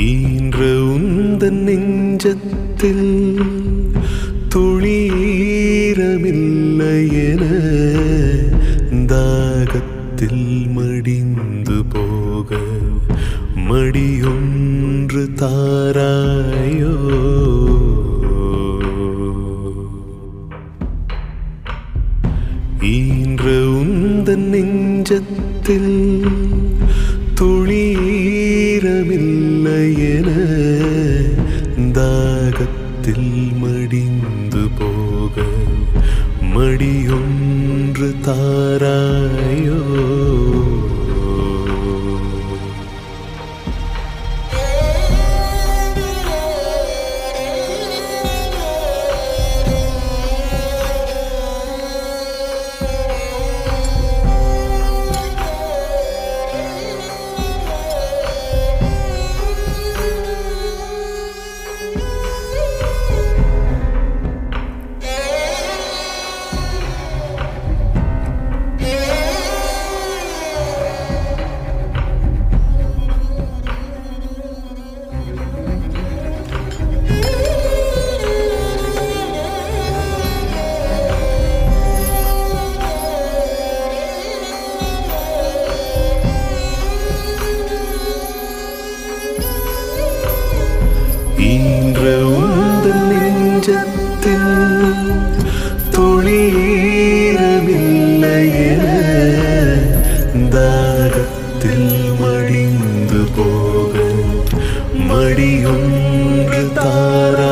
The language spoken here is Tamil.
ஈன்ற உந்தன் நெஞ்சத்தில் துளீரமில்லை என தாகத்தில் மடிந்து போக மடியொன்று தாராயோ ஈன்ற உந்தன் நெஞ்சத்தில் துளீரமில்லை என தாகத்தில் மடிந்து போக மடியொன்று தாராயோ ஈன்ற உந்தன் நெஞ்சத்தில் துளீரமில்லை என தாகத்தில் மடிந்து போக மடியொன்று தார